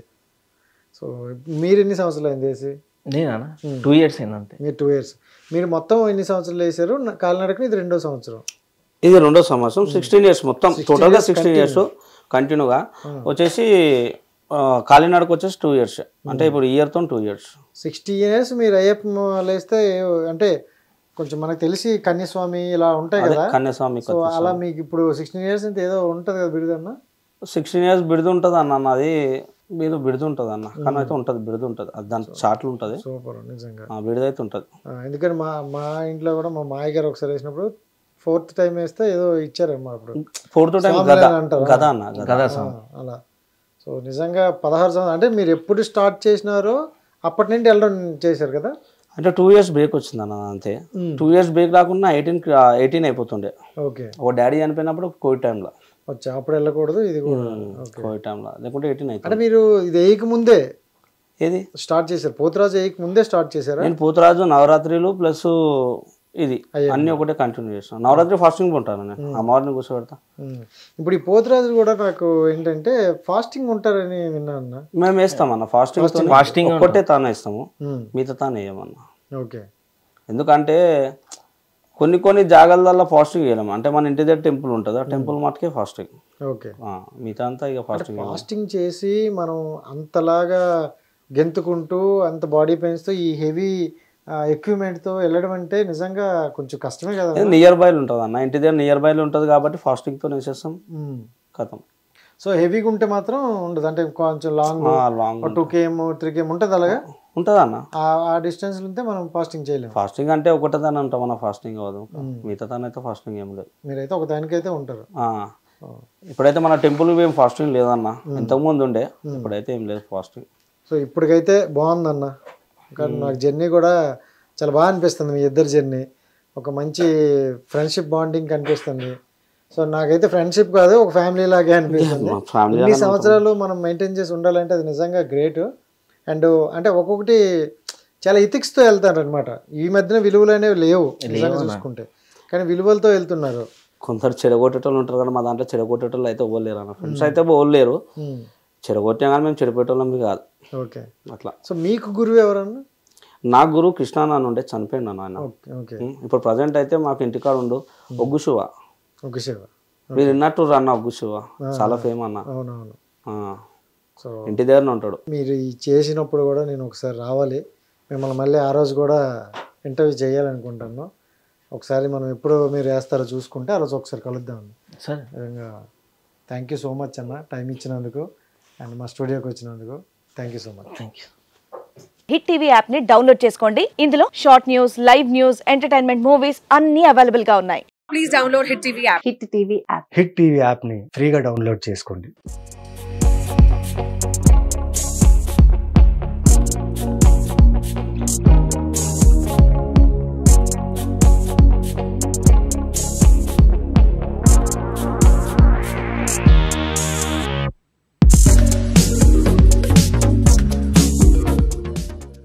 సో మీరు ఎన్ని సంవత్సరాలు అయింది వేసి నేనా టూ ఇయర్స్ అయింది అంతే మీరు టూ ఇయర్స్ మీరు మొత్తం ఎన్ని సంవత్సరాలు వేసారు నా- కాలినడకన ఇది రెండో సంవత్సరం ఇది రెండో సంవత్సరం సిక్స్టీన్ ఇయర్స్ మొత్తం టోటల్గా సిక్స్టీన్ ఇయర్స్ కంటిన్యూగా వచ్చేసి ఆ, కాలినడకు వచ్చేసి టూ ఇయర్స్ అంటే ఇప్పుడు ఇయర్తో టూ ఇయర్స్ సిక్స్టీ ఇయర్స్ మీరు అయ్యప్ప లేస్తే అంటే కొంచెం మనకు తెలిసి కన్యస్వామి ఇలా ఉంటాయి కదా కన్యాస్వామి సో అలా మీకు ఇప్పుడు సిక్స్టీన్ ఇయర్స్ అంటే ఏదో ఉంటుంది కదా బిరుదన్న సిక్స్టీన్ ఇయర్స్ బిడుదు ఉంటుంది అన్న నాది మీరు బిడుదు ఉంటుంది అన్న కానీ అయితే ఉంటుంది బిడుదు ఉంటుంది అది దాని చాట్లు ఉంటుంది సూపర్ నిజంగా ఆ, బిడుదైతే ఉంటుంది ఆ, ఎందుకంటే మా మా ఇంట్లో కూడా మా మాయ గారు ఒకసారి వేసినప్పుడు ఫోర్త్ టైం వేస్తే ఏదో ఇచ్చారమ్మా అప్పుడు ఫోర్త్ టైం స్వామి గద అని అంటారా? గద అన్న గద కదా ఆ, అలా సో నిజంగా పదహారు సంవత్సరం అంటే మీరు ఎప్పుడు స్టార్ట్ చేసినారో అప్పటి నుండి వెళ్ళడం చేశారు కదా అంటే టూ ఇయర్స్ బ్రేక్ వచ్చింది అన్న అంతే టూ ఇయర్స్ బ్రేక్ రాకుండా ఎయిటీన్ ఎయిటీన్ అయిపోతుండే ఓకే ఒక డాడీ చనిపోయినప్పుడు కోవిడ్ టైంలో వచ్చా అప్పుడు వెళ్ళకూడదు ఇది కూడా ఓకే కోవిడ్ టైంలో లేకుంటే ఎయిటీన్ అంటే అవుతుంది మీరు ఇది వేయక ముందే ఏది స్టార్ట్ చేశారు పోతురాజు వేయక ముందే స్టార్ట్ చేశారా నేను పూతరాజు నవరాత్రులు ప్లస్ ఇది అన్ని ఒకటే కంటిన్యూ చేస్తాను నవరాత్రి ఫాస్టింగ్ ఉంటాను నేను అమ్మవారిని కూర్చోబెడతా ఉమ్. ఇప్పుడు ఈ పోతురాజు కూడా నాకు ఏంటంటే ఫాస్టింగ్ ఉంటారని విన్నాను అన్న మేము వేస్తామన్న ఫాస్టింగ్ Fasting ఒక్కటే తాను వేస్తాము ఉమ్. మిగతా తాను వేయమన్నా ఓకే ఎందుకంటే కొన్ని కొన్ని జాగాలలో ఫాస్టింగ్ చేయలేము అంటే మన ఇంటి దగ్గర టెంపుల్ ఉంటుంది ఆ టెంపుల్ మటుకే ఫాస్టింగ్ ఓకే మిగతా అంతా ఇక ఫాస్టింగ్ ఫాస్టింగ్ చేసి మనం అంతలాగా గెంతుకుంటూ అంత బాడీ పెయిన్స్తో ఈ హెవీ ఎక్విప్మెంట్తో వెళ్ళడం అంటే నిజంగా కొంచెం కష్టమే కదా నియర్ బైలు ఉంటుంది అన్న ఇంటి దగ్గర నియర్ బైలు ఉంటుంది కాబట్టి ఫాస్టింగ్తో వేసేస్తాం ఉమ్. కథం సో హెవీగా ఉంటే మాత్రం ఉండదు అంటే కొంచెం long long two KM three KM ఉంటుంది అలాగా ఉంటుంది అన్న ఆ- ఆ డిస్టెన్స్ ఉంటే మనం ఫాస్టింగ్ చేయలేము ఫాస్టింగ్ అంటే ఒకటేదాన్ని అంటాం మన ఫాస్టింగ్ అవ్వదు మిగతా దాని అయితే ఫాస్టింగ్ ఏం లేదు మీరైతే ఒక దానికైతే ఉంటారు ఆ. ఇప్పుడైతే మన టెంపుల్ ఏం ఫాస్టింగ్ లేదన్న ఇంతకుముందు ఉండే ఇప్పుడైతే ఏం లేదు ఫాస్టింగ్ సో ఇప్పటికైతే బాగుందన్న కానీ నాకు జర్నీ కూడా చాలా బాగా అనిపిస్తుంది మీ ఇద్దరు జర్నీ ఒక మంచి ఫ్రెండ్షిప్ బాండింగ్ కనిపిస్తుంది సో నాకైతే ఫ్రెండ్షిప్ కాదు ఒక ఫ్యామిలీ లాగే అనిపిస్తుంది మా ఫ్యామిలీ ఇన్ని సంవత్సరాలు మనం మెయింటైన్ చేసి ఉండాలంటే అది నిజంగా గ్రేట్ అండ్ అంటే ఒక్కొక్కటి చాలా ఇథిక్స్తో వెళ్తారు అనమాట ఈ మధ్యన విలువలు అనేవి లేవు నిజంగా చూసుకుంటే కానీ విలువలతో వెళ్తున్నారు కొందరు చెడగొట్టేటోళ్ళు ఉంటారు కానీ మా దాంట్లో చెడగొట్టేటోళ్ళు అయితే పోలేరు అన్న ఫ్రెండ్స్ అయితే పోలేరు చెడగొట్టినా కానీ మేము చెడిపోయేటోళ్ళం కాదు ఓకే అట్లా సో మీకు గురువు ఎవరన్నా నా గురువు కృష్ణ నాన్న ఉండే చనిపోయిండు అన్న ఆయన ఓకే ఓకే ఉం, ఇప్పుడు ప్రజెంట్ అయితే మాకు ఇంటికాడ ఉండు ఒగ్గు శివ ఓకే శివ మీరు విన్నట్టు అన్న ఒగ్గు శివ చాలా ఫేమ్ అన్న అవునవును ఆ, సో ఇంటి దగ్గరనే ఉంటాడు మీరు ఈ చేసినప్పుడు కూడా నేను ఒకసారి రావాలి మిమ్మల్ని మళ్ళీ ఆ రోజు కూడా ఇంటర్వ్యూ చేయాలనుకుంటాను ఒకసారి మనం ఎప్పుడు మీరు వేస్తారో చూసుకుంటే ఆ రోజు ఒకసారి కలుద్దాం సరే నిజంగా థ్యాంక్ యూ సో మచ్ అన్న టైం ఇచ్చినందుకు అండ్ మా స్టూడియోకి వచ్చినందుకు thank you so much thank you hit TV app ని డౌన్లోడ్ చేసుకోండి ఇందులో short news live news entertainment movies అన్ని అవైలబుల్ గా ఉన్నాయి హిట్ టీవీ యాప్ని ఫ్రీగా డౌన్లోడ్ చేసుకోండి